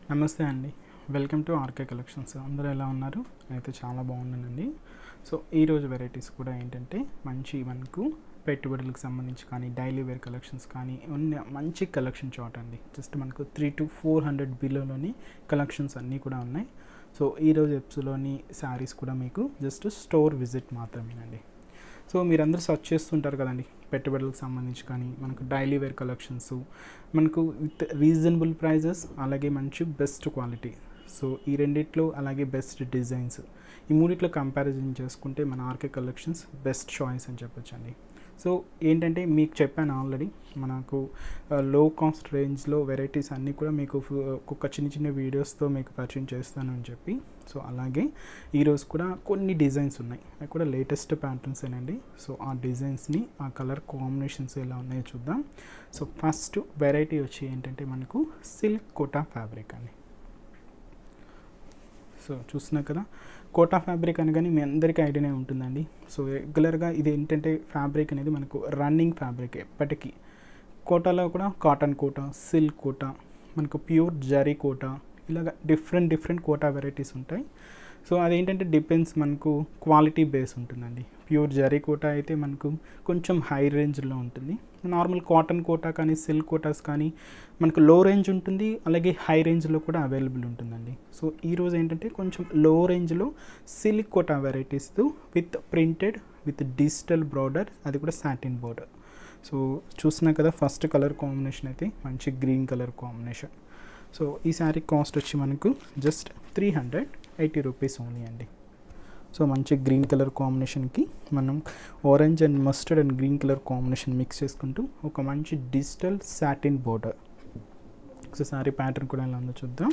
నమస్తే అండి welcome to RK collections అందరూ ఎలా ఉన్నారు అయితే చాలా బాగున్నానండి సో ఈరోజు వెరైటీస్ కూడా ఏంటంటే మంచి మనకు పెట్టుబడులకు సంబంధించి కానీ డైలీ వేర్ కలెక్షన్స్ కానీ ఉన్న మంచి కలెక్షన్ చాట్ అండి జస్ట్ మనకు త్రీ టు ఫోర్ హండ్రెడ్ బిలోలోని కలెక్షన్స్ అన్నీ కూడా ఉన్నాయి సో ఈరోజు ఎప్స్లోని శారీస్ కూడా మీకు జస్ట్ స్టోర్ విజిట్ మాత్రమేనండి సో మీరందరూ సర్చ్ చేస్తుంటారు కదండి పెట్టుబడులకు సంబంధించి కానీ మనకు డైలీ వేర్ కలెక్షన్స్ మనకు విత్ రీజనబుల్ ప్రైజెస్ అలాగే మంచి బెస్ట్ క్వాలిటీ సో ఈ రెండిట్లో అలాగే బెస్ట్ డిజైన్స్ ఈ మూడిట్లో కంపారిజన్ చేసుకుంటే మన ఆర్కే కలెక్షన్స్ బెస్ట్ చాయిస్ అని చెప్పొచ్చండి సో ఏంటంటే మీకు చెప్పాను ఆల్రెడీ మనకు లో కాస్ట్ రేంజ్లో వెరైటీస్ అన్నీ కూడా మీకు ఫు- ఒక్కొక్క చిన్న చిన్న వీడియోస్తో మీకు పరిచయం చేస్తాను అని చెప్పి సో అలాగే ఈరోజు కూడా కొన్ని డిజైన్స్ ఉన్నాయి అవి కూడా లేటెస్ట్ ప్యాటర్న్స్ ఏనండి సో ఆ డిజైన్స్ని ఆ కలర్ కాంబినేషన్స్ ఎలా ఉన్నాయో చూద్దాం సో ఫస్ట్ వెరైటీ వచ్చి ఏంటంటే మనకు సిల్క్ కోటా ఫ్యాబ్రిక్ అండి సో చూస్తున్నా కదా కోటా ఫ్యాబ్రిక్ అనగానే మీ అందరికీ ఐడియానే ఉంటుందండి సో రెగ్యులర్గా ఇది ఏంటంటే ఫ్యాబ్రిక్ అనేది మనకు రన్నింగ్ ఫ్యాబ్రిక్ ఎప్పటికీ కోటాలో కూడా కాటన్ కోట సిల్క్ కోట మనకు ప్యూర్ జరీ కోట ఇలాగ డిఫరెంట్ డిఫరెంట్ కోటా వెరైటీస్ ఉంటాయి సో అదేంటంటే డిపెండ్స్ మనకు క్వాలిటీ బేస్ ఉంటుందండి ప్యూర్ జరీ కోట అయితే మనకు కొంచెం హై రేంజ్లో ఉంటుంది నార్మల్ కాటన్ కోటా కానీ సిల్క్ కోటాస్ కానీ మనకు లో రేంజ్ ఉంటుంది అలాగే హై రేంజ్లో కూడా అవైలబుల్ ఉంటుందండి సో ఈరోజు ఏంటంటే కొంచెం లో రేంజ్లో సిల్క్ కోటా వెరైటీస్తో with printed with digital border అది కూడా సాటిన్ బోర్డర్ సో చూసినా కదా ఫస్ట్ కలర్ కాంబినేషన్ అయితే మంచి గ్రీన్ కలర్ కాంబినేషన్ సో ఈ శారీ కాస్ట్ వచ్చి మనకు just three hundred eighty rupees only అండి సో మంచి గ్రీన్ కలర్ కాంబినేషన్కి మనం orange and mustard and green colour combination mix చేసుకుంటూ ఒక మంచి digital satin border so sari pattern కూడా ఎలా ఉందో చూద్దాం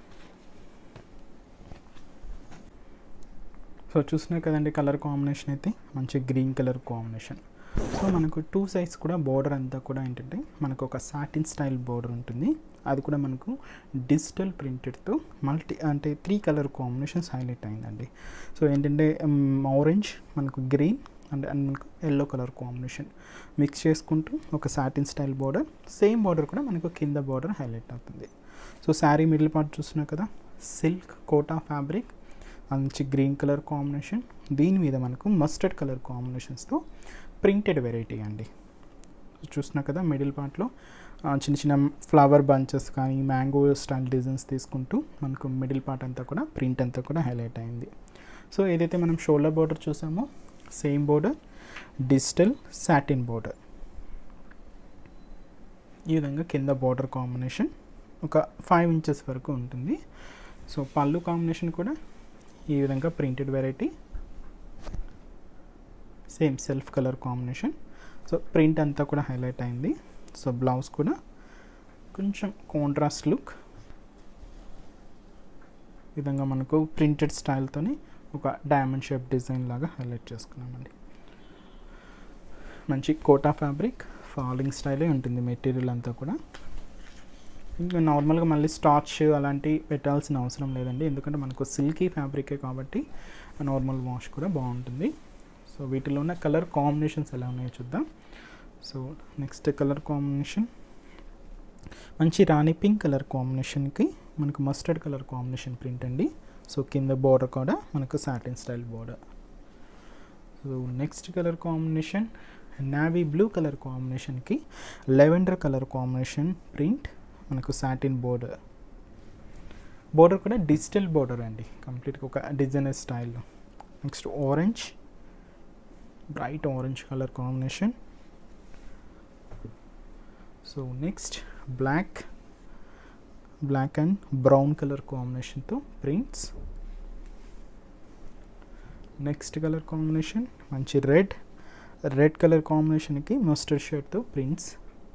సో చూసినా కదండి కలర్ కాంబినేషన్ అయితే మంచి గ్రీన్ కలర్ కాంబినేషన్ సో మనకు టూ సైడ్స్ కూడా బోర్డర్ అంతా కూడా ఏంటంటే మనకు ఒక సాటిన్ స్టైల్ బోర్డర్ ఉంటుంది అది కూడా మనకు డిజిటల్ ప్రింటెడ్తో మల్టీ అంటే త్రీ కలర్ కాంబినేషన్స్ హైలైట్ అయిందండి సో ఏంటంటే ఆరెంజ్ మనకు గ్రీన్ అండ్ అండ్ మనకు ఎల్లో కలర్ కాంబినేషన్ మిక్స్ చేసుకుంటూ ఒక satin style border same border కూడా మనకు కింద బోర్డర్ హైలైట్ అవుతుంది సో శారీ మిడిల్ పార్ట్ చూస్తున్నాం కదా సిల్క్ కోటా ఫ్యాబ్రిక్ మంచి గ్రీన్ కలర్ కాంబినేషన్ దీని మీద మనకు మస్టర్డ్ కలర్ కాంబినేషన్స్తో ప్రింటెడ్ వెరైటీ అండి చూస్తున్నా కదా మిడిల్ పార్ట్లో ఆ, చిన్న చిన్న ఫ్లవర్ బంచెస్ కానీ మ్యాంగో స్టైల్ డిజైన్స్ తీసుకుంటూ మనకు మిడిల్ పార్ట్ అంతా కూడా ప్రింట్ అంతా కూడా హైలైట్ అయింది సో ఏదైతే మనం షోల్డర్ బోర్డర్ చూసామో same border digital satin border ఈ విధంగా కింద బోర్డర్ కాంబినేషన్ ఒక ఫైవ్ ఇంచెస్ వరకు ఉంటుంది సో పళ్ళు కాంబినేషన్ కూడా ఈ విధంగా printed variety same self colour combination so print అంతా కూడా హైలైట్ అయింది సో బ్లౌజ్ కూడా కొంచెం కాంట్రాస్ట్ లుక్ ఈ విధంగా మనకు ప్రింటెడ్ స్టైల్తోని ఒక డైమండ్ షేప్ డిజైన్ లాగా హైలైట్ చేసుకున్నామండి మంచి కోటా ఫ్యాబ్రిక్ ఫాలింగ్ స్టైలే ఉంటుంది మెటీరియల్ అంతా కూడా ఇంకా నార్మల్గా మళ్ళీ స్టార్చ్ అలాంటి పెట్టాల్సిన అవసరం లేదండి ఎందుకంటే మనకు సిల్కీ ఫ్యాబ్రికే కాబట్టి నార్మల్ వాష్ కూడా బాగుంటుంది సో వీటిలో ఉన్న కలర్ కాంబినేషన్స్ ఎలా ఉన్నాయో చూద్దాం సో నెక్స్ట్ కలర్ కాంబినేషన్ మంచి రాణి పింక్ కలర్ కాంబినేషన్కి మనకు మస్టర్డ్ కలర్ కాంబినేషన్ ప్రింట్ అండి సో కింద బోర్డర్ కూడా మనకు satin style border so next colour combination navy blue colour కాంబినేషన్కి లెవెండర్ కలర్ కాంబినేషన్ ప్రింట్ మనకు సాటిన్ బోర్డర్ బోర్డర్ కూడా డిజిటల్ బోర్డర్ అండి కంప్లీట్గా ఒక డిజైనర్ స్టైల్లో next orange bright orange colour combination so next black black and brown colour కాంబినేషన్తో prints next colour combination మంచి red red colour కాంబినేషన్కి మస్టర్డ్ షర్ట్తో ప్రింట్స్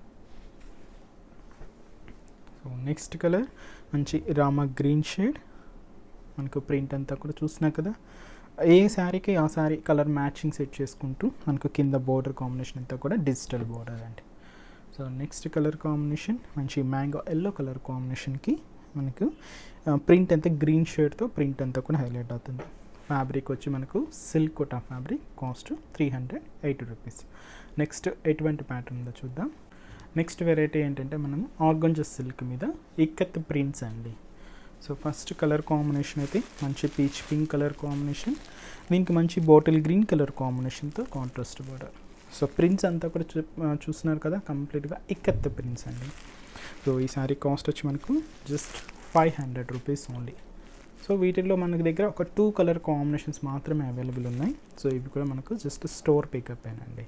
సో నెక్స్ట్ కలర్ మంచి రామా గ్రీన్ షేడ్ మనకు ప్రింట్ అంతా కూడా చూసినా కదా ఏ శారీకి ఆ శారీ కలర్ మ్యాచింగ్ సెట్ చేసుకుంటూ మనకు కింద బోర్డర్ కాంబినేషన్ అంతా కూడా డిజిటల్ బోర్డర్ అండి సో నెక్స్ట్ కలర్ కాంబినేషన్ మంచి మ్యాంగో ఎల్లో కలర్ కాంబినేషన్కి మనకు ప్రింట్ అంతా గ్రీన్ షేడ్తో ప్రింట్ అంతా కూడా హైలైట్ అవుతుంది ఫ్యాబ్రిక్ వచ్చి మనకు silk Kota fabric cost three hundred eighty rupees next ఎటువంటి ప్యాటర్న్ ఉందో చూద్దాం నెక్స్ట్ వెరైటీ ఏంటంటే మనం ఆర్గంజా సిల్క్ మీద ఇక్కత్ ప్రింట్స్ అండి సో ఫస్ట్ కలర్ కాంబినేషన్ అయితే మంచి పీచ్ పింక్ కలర్ కాంబినేషన్ దీనికి మంచి బాటిల్ గ్రీన్ కలర్ కాంబినేషన్తో కాంట్రాస్ట్ బార్డర్ సో ప్రింట్స్ అంతా కూడా చూ చూస్తున్నారు కదా కంప్లీట్గా ఇక్కత్ ప్రింట్స్ అండి సో ఈ శారీ కాస్ట్ వచ్చి మనకు just five hundred rupees only so వీటిల్లో మనకి దగ్గర ఒక టూ కలర్ కాంబినేషన్స్ మాత్రమే అవైలబుల్ ఉన్నాయి సో ఇవి కూడా మనకు జస్ట్ స్టోర్ పికప్ అండి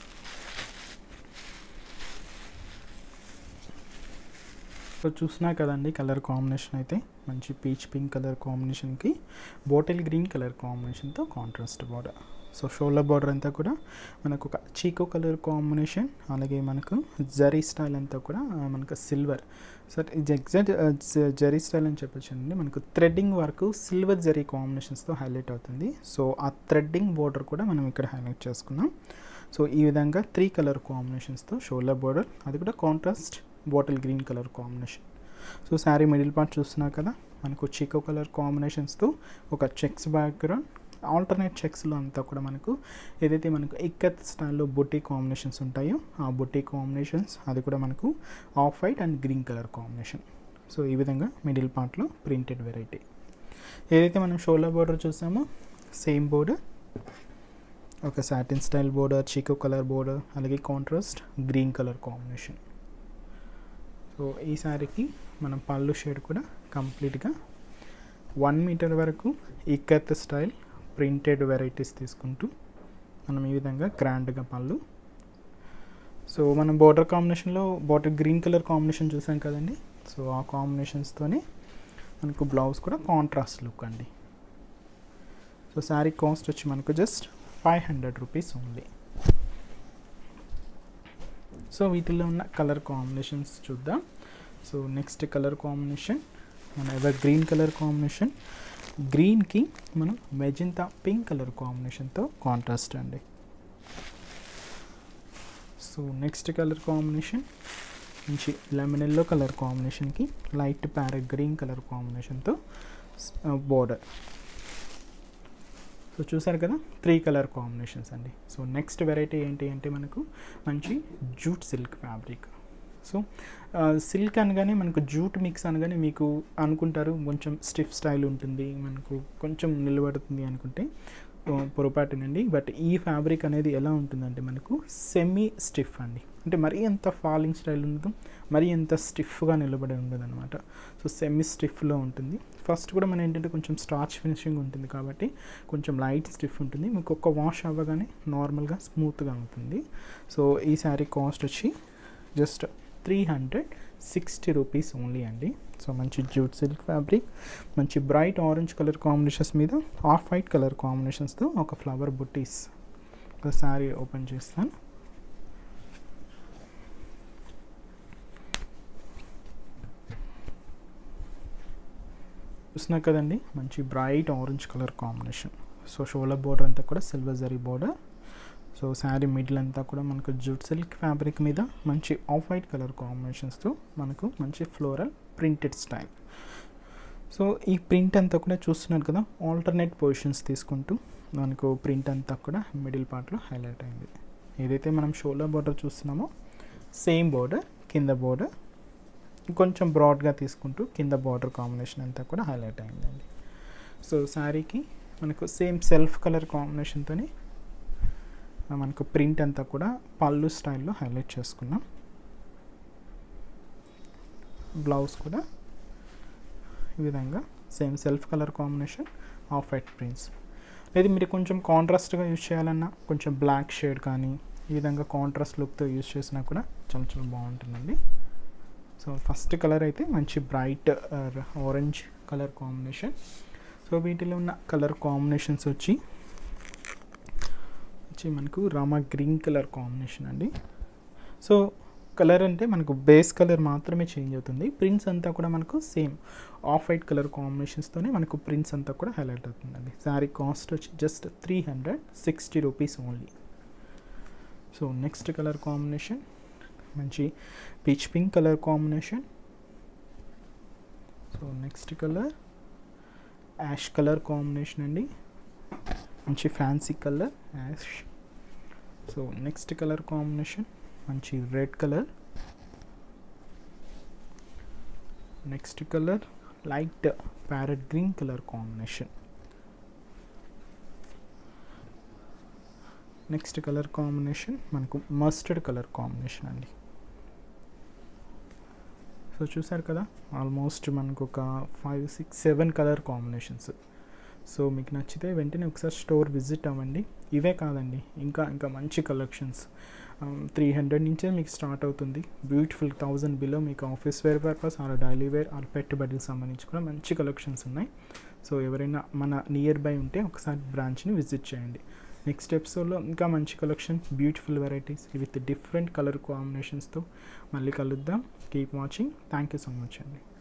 సో చూసినా కదండి కలర్ కాంబినేషన్ అయితే మంచి పీచ్ పింక్ కలర్ కాంబినేషన్కి బాటిల్ గ్రీన్ కలర్ కాంబినేషన్తో contrast border so shoulder border అంతా కూడా మనకు ఒక చీకో కలర్ కాంబినేషన్ అలాగే మనకు జరీ స్టైల్ అంతా కూడా మనకు సిల్వర్ సార్ ఇది ఎగ్జాక్ట్ జరీ స్టైల్ అని చెప్పొచ్చండి మనకు థ్రెడ్డింగ్ వరకు సిల్వర్ జరీ కాంబినేషన్స్తో హైలైట్ అవుతుంది సో ఆ థ్రెడ్డింగ్ బార్డర్ కూడా మనం ఇక్కడ హైలైట్ చేసుకున్నాం సో ఈ విధంగా త్రీ కలర్ కాంబినేషన్స్తో షోల్డర్ బార్డర్ అది కూడా contrast bottle green colour combination so sari middle part చూస్తున్నారు కదా మనకు చీకో కలర్ కాంబినేషన్స్తో ఒక చెక్స్ బ్యాక్గ్రౌండ్ ఆల్టర్నేట్ చెక్స్లో అంతా కూడా మనకు ఏదైతే మనకు ఇక్కత్ స్టైల్లో బొట్టి కాంబినేషన్స్ ఉంటాయో ఆ బొట్టి కాంబినేషన్స్ అది కూడా మనకు off white and green colour combination so ఈ విధంగా మిడిల్ పార్ట్లో ప్రింటెడ్ వెరైటీ ఏదైతే మనం షోల్డర్ బోర్డర్ చూసామో సేమ్ బోర్డర్ ఒక satin style border chikoo colour border అలాగే contrast green colour combination so ఈ శారీకి మనం పళ్ళు షేడ్ కూడా కంప్లీట్గా వన్ మీటర్ వరకు ఇక్కత్ స్టైల్ ప్రింటెడ్ వెరైటీస్ తీసుకుంటూ మనం ఈ విధంగా గ్రాండ్గా పళ్ళు సో మనం బార్డర్ కాంబినేషన్లో బార్డర్ గ్రీన్ కలర్ కాంబినేషన్ చూసాం కదండి సో ఆ కాంబినేషన్స్తోనే మనకు బ్లౌజ్ కూడా కాంట్రాస్ట్ లుక్ అండి సో శారీ కాస్ట్ వచ్చి మనకు just five hundred rupees only so వీటిల్లో ఉన్న కలర్ కాంబినేషన్స్ చూద్దాం సో నెక్స్ట్ కలర్ కాంబినేషన్ మన ఎవర్ గ్రీన్ కలర్ కాంబినేషన్ గ్రీన్కి మనం మెజంతా పింక్ కలర్ కాంబినేషన్తో కాంట్రాస్ట్ అండి సో నెక్స్ట్ కలర్ కాంబినేషన్ మంచి లెమన్ ఎల్లో కలర్ కాంబినేషన్కి లైట్ ప్యారెట్ గ్రీన్ కలర్ కాంబినేషన్తో బోర్డర్ సో చూసారు కదా త్రీ కలర్ కాంబినేషన్స్ అండి సో నెక్స్ట్ వెరైటీ ఏంటి అంటే మనకు మంచి jute silk fabric so silk అనగానే మనకు జూట్ మిక్స్ అనగానే మీకు అనుకుంటారు కొంచెం స్టిఫ్ స్టైల్ ఉంటుంది మనకు కొంచెం నిలబడుతుంది అనుకుంటే పొరపాటునండి బట్ ఈ ఫ్యాబ్రిక్ అనేది ఎలా ఉంటుందంటే మనకు సెమీ స్టిఫ్ అండి అంటే మరీ ఎంత ఫాలింగ్ స్టైల్ ఉండదు మరీ ఎంత స్టిఫ్గా నిలబడి ఉండదు అనమాట సో సెమీ స్టిఫ్లో ఉంటుంది ఫస్ట్ కూడా మన ఏంటంటే కొంచెం స్టార్చ్ ఫినిషింగ్ ఉంటుంది కాబట్టి కొంచెం లైట్ స్టిఫ్ ఉంటుంది మీకు ఒక్క వాష్ అవ్వగానే నార్మల్గా స్మూత్గా ఉంటుంది సో ఈ శారీ కాస్ట్ వచ్చి just three hundred sixty rupees only అండి సో మంచి జూట్ సిల్క్ ఫ్యాబ్రిక్ మంచి బ్రైట్ ఆరెంజ్ కలర్ కాంబినేషన్స్ మీద ఆఫ్ వైట్ కలర్ కాంబినేషన్స్తో ఒక ఫ్లవర్ బుట్టీస్ ఒక శారీ ఓపెన్ చేస్తాను చూస్తున్నా కదండి మంచి bright orange colour combination so shoulder border అంతా కూడా silver zari border so sari middle అంతా కూడా మనకు జూట్ సిల్క్ ఫ్యాబ్రిక్ మీద మంచి ఆఫ్ వైట్ కలర్ కాంబినేషన్స్తో మనకు మంచి ఫ్లోరల్ ప్రింటెడ్ స్టైల్ సో ఈ ప్రింట్ అంతా కూడా చూస్తున్నారు కదా ఆల్టర్నేట్ పొజిషన్స్ తీసుకుంటూ మనకు ప్రింట్ అంతా కూడా మిడిల్ పార్ట్లో హైలైట్ అయింది ఏదైతే మనం షోల్డర్ బోర్డర్ చూస్తున్నామో సేమ్ బోర్డర్ కింద బోర్డర్ కొంచెం బ్రాడ్గా తీసుకుంటూ కింద బార్డర్ కాంబినేషన్ అంతా కూడా హైలైట్ అయిందండి సో శారీకి మనకు సేమ్ సెల్ఫ్ కలర్ కాంబినేషన్తోని మనకు ప్రింట్ అంతా కూడా పళ్ళు స్టైల్లో హైలైట్ చేసుకున్నాం బ్లౌజ్ కూడా ఈ విధంగా same self colour combination off white prints లేదు మీరు కొంచెం కాంట్రాస్ట్గా యూజ్ చేయాలన్నా కొంచెం బ్లాక్ షేడ్ కానీ ఈ విధంగా కాంట్రాస్ట్ లుక్తో యూజ్ చేసినా కూడా చాలా చాలా బాగుంటుందండి సో ఫస్ట్ కలర్ అయితే మంచి bright orange colour combination so వీటిలో ఉన్న కలర్ కాంబినేషన్స్ వచ్చి వచ్చి మనకు రామా గ్రీన్ కలర్ కాంబినేషన్ అండి సో కలర్ అంటే మనకు బేస్ కలర్ మాత్రమే చేంజ్ అవుతుంది ప్రింట్స్ అంతా కూడా మనకు సేమ్ ఆఫ్ వైట్ కలర్ కాంబినేషన్స్తోనే మనకు ప్రింట్స్ అంతా కూడా హైలైట్ అవుతుందండి శారీ కాస్ట్ వచ్చి just three hundred sixty rupees only so next colour combination మంచి peach pink colour combination so next colour ash colour combination అండి మంచి fancy colour ash so next colour combination మంచి red colour next colour light parrot green colour combination next colour combination మనకు mustard colour combination అండి so చూసారు కదా almost మనకు ఒక five six seven colour combinations so మీకు నచ్చితే వెంటనే ఒకసారి స్టోర్ విజిట్ అవ్వండి ఇవే కాదండి ఇంకా ఇంకా మంచి కలెక్షన్స్ త్రీ హండ్రెడ్ నుంచే మీకు స్టార్ట్ అవుతుంది బ్యూటిఫుల్ థౌజండ్ బిలో మీకు office wear purpose or daily wear or పెట్టుబడికి సంబంధించి కూడా మంచి కలెక్షన్స్ ఉన్నాయి సో ఎవరైనా మన నియర్ బై ఉంటే ఒకసారి బ్రాంచ్ని విజిట్ చేయండి నెక్స్ట్ ఎపిసోడ్లో ఇంకా మంచి collection beautiful varieties with different colour కాంబినేషన్స్తో మళ్ళీ కలుద్దాం keep watching thank you so much అండి